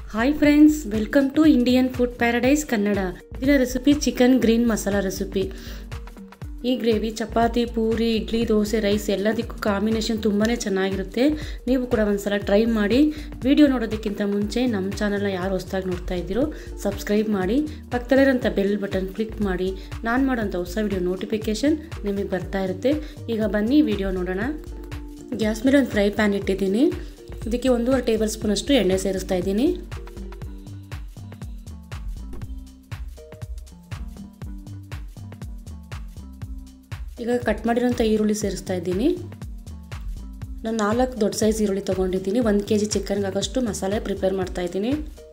hi friends welcome to Indian food paradise Kannada ಇದರ recipe chicken green masala recipe ಈ gravy chapati puri idli dosa rice ಎಲ್ಲದಕ್ಕೂ combination ತುಂಬಾ ಚೆನ್ನಾಗಿರುತ್ತೆ ನೀವು ಕೂಡ ಒಂದ್ಸಲ ಟ್ರೈ ಮಾಡಿ ವಿಡಿಯೋ ನೋಡೋದಕ್ಕಿಂತ ಮುಂಚೆ ನಮ್ಮ ಚಾನಲ್ನ ಯಾರು ಹೊಸ್ದಾಗಿ ನೋಡ್ತಾ ಇದ್ದೀರೋ ಸಬ್ಸ್ಕ್ರೈಬ್ ಮಾಡಿ ಪಕ್ಕದಲ್ಲಿರೋಂಥ ಬೆಲ್ ಬಟನ್ ಕ್ಲಿಕ್ ಮಾಡಿ ನಾನು ಮಾಡೋಂಥ ಹೊಸ ವಿಡಿಯೋ ನೋಟಿಫಿಕೇಷನ್ ನಿಮಗೆ ಬರ್ತಾ ಇರುತ್ತೆ ಈಗ ಬನ್ನಿ ವಿಡಿಯೋ ನೋಡೋಣ ಗ್ಯಾಸ್ ಮೇಲೆ ಒಂದು ಫ್ರೈ ಪ್ಯಾನ್ ಇಟ್ಟಿದ್ದೀನಿ ಇದಕ್ಕೆ ಒಂದೂವರೆ ಟೇಬಲ್ ಸ್ಪೂನಷ್ಟು ಎಣ್ಣೆ ಸೇರಿಸ್ತಾ ಇದ್ದೀನಿ ಈಗ ಕಟ್ ಮಾಡಿರೋಂಥ ಈರುಳ್ಳಿ ಸೇರಿಸ್ತಾ ಇದ್ದೀನಿ ನಾನು ನಾಲ್ಕು ದೊಡ್ಡ ಸೈಜ್ ಈರುಳ್ಳಿ ತೊಗೊಂಡಿದ್ದೀನಿ ಒಂದು ಕೆ ಜಿ ಚಿಕನ್ಗೆ ಆಗೋಷ್ಟು ಮಸಾಲೆ ಪ್ರಿಪೇರ್ ಮಾಡ್ತಾ ಇದ್ದೀನಿ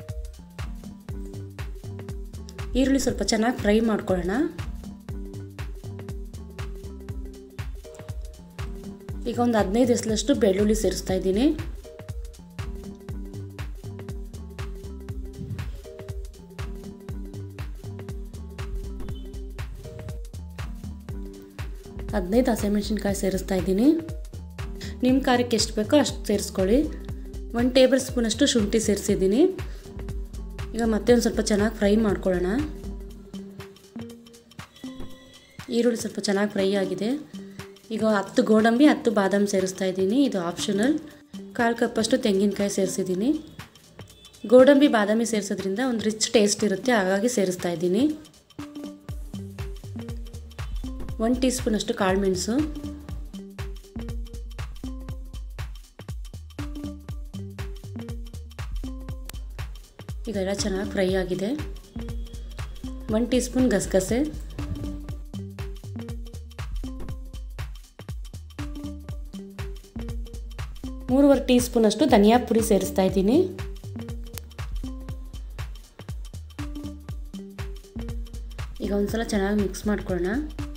ಈರುಳ್ಳಿ ಸ್ವಲ್ಪ ಚೆನ್ನಾಗಿ ಫ್ರೈ ಮಾಡ್ಕೊಳ್ಳೋಣ ಈಗ ಒಂದು ಹದಿನೈದು ಎಸ್ಲಷ್ಟು ಬೆಳ್ಳುಳ್ಳಿ ಸೇರಿಸ್ತಾ ಇದ್ದೀನಿ ಹದಿನೈದು ಹಸಿಮೆಣ್ಸಿನ್ಕಾಯಿ ಸೇರಿಸ್ತಾ ಇದ್ದೀನಿ ನಿಮ್ಮ ಖಾರಕ್ಕೆ ಎಷ್ಟು ಬೇಕೋ ಅಷ್ಟು ಸೇರಿಸ್ಕೊಳ್ಳಿ ಒಂದು ಟೇಬಲ್ ಸ್ಪೂನಷ್ಟು ಶುಂಠಿ ಸೇರಿಸಿದ್ದೀನಿ ಈಗ ಮತ್ತೆ ಒಂದು ಸ್ವಲ್ಪ ಚೆನ್ನಾಗಿ ಫ್ರೈ ಮಾಡ್ಕೊಳ್ಳೋಣ ಈರುಳ್ಳಿ ಸ್ವಲ್ಪ ಚೆನ್ನಾಗಿ ಫ್ರೈ ಆಗಿದೆ ಈಗ ಹತ್ತು ಗೋಡಂಬಿ ಹತ್ತು ಬಾದಾಮ್ ಸೇರಿಸ್ತಾ ಇದ್ದೀನಿ ಇದು ಆಪ್ಷನಲ್ ಕಾಲು ಕಪ್ಪಷ್ಟು ತೆಂಗಿನಕಾಯಿ ಸೇರಿಸಿದ್ದೀನಿ ಗೋಡಂಬಿ ಬಾದಾಮಿ ಸೇರಿಸೋದ್ರಿಂದ ಒಂದು ರಿಚ್ ಟೇಸ್ಟ್ ಇರುತ್ತೆ ಹಾಗಾಗಿ ಸೇರಿಸ್ತಾ ಇದ್ದೀನಿ ಒಂದು ಟೀ ಸ್ಪೂನಷ್ಟು ಕಾಳು ಮೆಣಸು ಇದೆಲ್ಲ ಚೆನ್ನಾಗಿ ಫ್ರೈ ಆಗಿದೆ ಒಂದು ಟೀ ಸ್ಪೂನ್ ಗಸಗಸೆ ಮೂರುವರೆ ಟೀ ಸ್ಪೂನಷ್ಟು ಧನಿಯಾ ಪುಡಿ ಸೇರಿಸ್ತಾ ಇದ್ದೀನಿ ಈಗ ಒಂದ್ಸಲ ಚೆನ್ನಾಗಿ ಮಿಕ್ಸ್ ಮಾಡ್ಕೊಳ್ಳೋಣ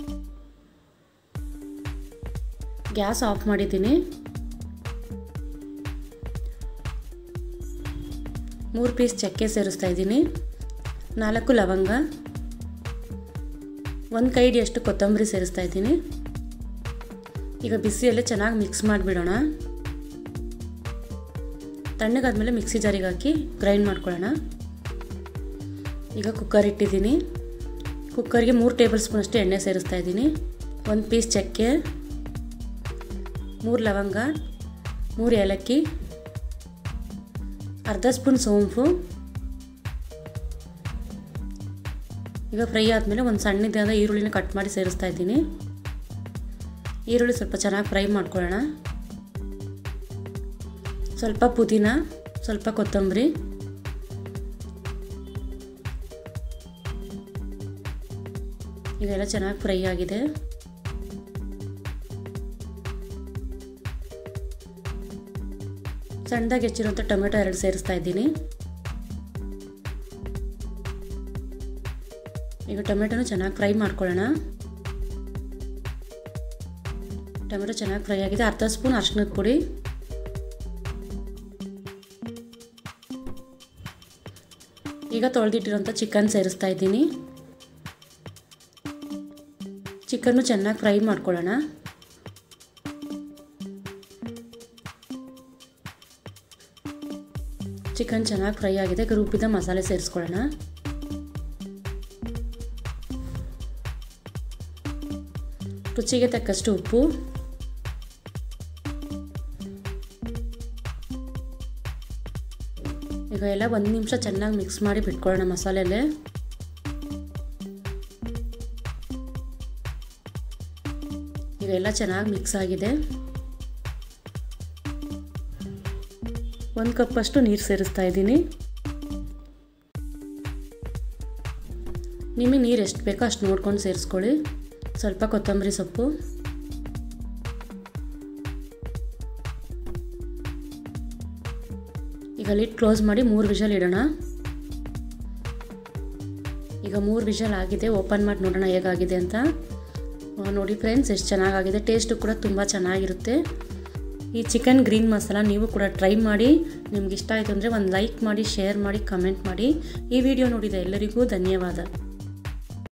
ಗ್ಯಾಸ್ ಆಫ್ ಮಾಡಿದ್ದೀನಿ ಮೂರು ಪೀಸ್ ಚಕ್ಕೆ ಸೇರಿಸ್ತಾ ಇದ್ದೀನಿ ನಾಲ್ಕು ಲವಂಗ ಒಂದು ಕೈಡಿಯಷ್ಟು ಕೊತ್ತಂಬರಿ ಸೇರಿಸ್ತಾ ಇದ್ದೀನಿ ಈಗ ಬಿಸಿಯಲ್ಲೇ ಚೆನ್ನಾಗಿ ಮಿಕ್ಸ್ ಮಾಡಿಬಿಡೋಣ ತಣ್ಣಗಾದ್ಮೇಲೆ ಮಿಕ್ಸಿ ಜಾರಿಗೆ ಹಾಕಿ ಗ್ರೈಂಡ್ ಮಾಡ್ಕೊಳ್ಳೋಣ ಈಗ ಕುಕ್ಕರ್ ಇಟ್ಟಿದ್ದೀನಿ ಕುಕ್ಕರ್ಗೆ ಮೂರು ಟೇಬಲ್ ಸ್ಪೂನಷ್ಟು ಎಣ್ಣೆ ಸೇರಿಸ್ತಾ ಇದ್ದೀನಿ ಒಂದು ಪೀಸ್ ಚಕ್ಕೆ ಮೂರು ಲವಂಗ ಮೂರು ಏಲಕ್ಕಿ ಅರ್ಧ ಸ್ಪೂನ್ ಸೋಂಪು ಈಗ ಫ್ರೈ ಆದಮೇಲೆ ಒಂದು ಸಣ್ಣದಾದ ಈರುಳ್ಳಿನ ಕಟ್ ಮಾಡಿ ಸೇರಿಸ್ತಾ ಇದ್ದೀನಿ ಈರುಳ್ಳಿ ಸ್ವಲ್ಪ ಚೆನ್ನಾಗಿ ಫ್ರೈ ಮಾಡ್ಕೊಳ್ಳೋಣ ಸ್ವಲ್ಪ ಪುದೀನ ಸ್ವಲ್ಪ ಕೊತ್ತಂಬರಿ ಇದೆಲ್ಲ ಚೆನ್ನಾಗಿ ಫ್ರೈ ಆಗಿದೆ ಸಣ್ಣದಾಗಿ ಹೆಚ್ಚಿರುವಂಥ ಟೊಮೆಟೊ ಎರಡು ಸೇರಿಸ್ತಾ ಇದ್ದೀನಿ ಈಗ ಟೊಮೆಟೊನು ಚೆನ್ನಾಗಿ ಫ್ರೈ ಮಾಡ್ಕೊಳ್ಳೋಣ ಟೊಮೆಟೊ ಚೆನ್ನಾಗಿ ಫ್ರೈ ಆಗಿದೆ ಅರ್ಧ ಸ್ಪೂನ್ ಅರ್ಶಿನದ ಪುಡಿ ಈಗ ತೊಳೆದಿಟ್ಟಿರೋಂಥ ಚಿಕನ್ ಸೇರಿಸ್ತಾ ಇದ್ದೀನಿ ಚಿಕನ್ನು ಚೆನ್ನಾಗಿ ಫ್ರೈ ಮಾಡ್ಕೊಳ್ಳೋಣ ಚಿಕನ್ ಚೆನ್ನಾಗಿ ಫ್ರೈ ಆಗಿದೆ ರುಬ್ಬಿದ ಮಸಾಲೆ ಸೇರಿಸ್ಕೊಳ್ಳೋಣ ರುಚಿಗೆ ತಕ್ಕಷ್ಟು ಉಪ್ಪು ಈಗ ಎಲ್ಲ ಒಂದು ನಿಮಿಷ ಚೆನ್ನಾಗಿ ಮಿಕ್ಸ್ ಮಾಡಿ ಬಿಟ್ಕೊಳ್ಳೋಣ ಮಸಾಲೆಲ್ಲೇ ಈಗ ಎಲ್ಲ ಚೆನ್ನಾಗಿ ಮಿಕ್ಸ್ ಆಗಿದೆ ಒಂದು ಕಪ್ಪಷ್ಟು ನೀರು ಸೇರಿಸ್ತಾ ಇದ್ದೀನಿ ನಿಮಗೆ ನೀರು ಎಷ್ಟು ಬೇಕೋ ಅಷ್ಟು ನೋಡ್ಕೊಂಡು ಸೇರಿಸ್ಕೊಳ್ಳಿ ಸ್ವಲ್ಪ ಕೊತ್ತಂಬರಿ ಸೊಪ್ಪು ಈಗ ಲಿಡ್ ಕ್ಲೋಸ್ ಮಾಡಿ ಮೂರು ವಿಷಲ್ ಇಡೋಣ ಈಗ ಮೂರು ವಿಷಲ್ ಆಗಿದೆ ಓಪನ್ ಮಾಡಿ ನೋಡೋಣ ಹೇಗಾಗಿದೆ ಅಂತ ನೋಡಿ ಫ್ರೆಂಡ್ಸ್ ಎಷ್ಟು ಚೆನ್ನಾಗಾಗಿದೆ ಟೇಸ್ಟು ಕೂಡ ತುಂಬ ಚೆನ್ನಾಗಿರುತ್ತೆ ಈ ಚಿಕನ್ ಗ್ರೀನ್ ಮಸಾಲ ನೀವು ಕೂಡ ಟ್ರೈ ಮಾಡಿ ನಿಮ್ಗೆ ಇಷ್ಟ ಆಯಿತು ಅಂದರೆ ಒಂದು ಲೈಕ್ ಮಾಡಿ ಶೇರ್ ಮಾಡಿ ಕಮೆಂಟ್ ಮಾಡಿ ಈ ವಿಡಿಯೋ ನೋಡಿದ ಎಲ್ಲರಿಗೂ ಧನ್ಯವಾದ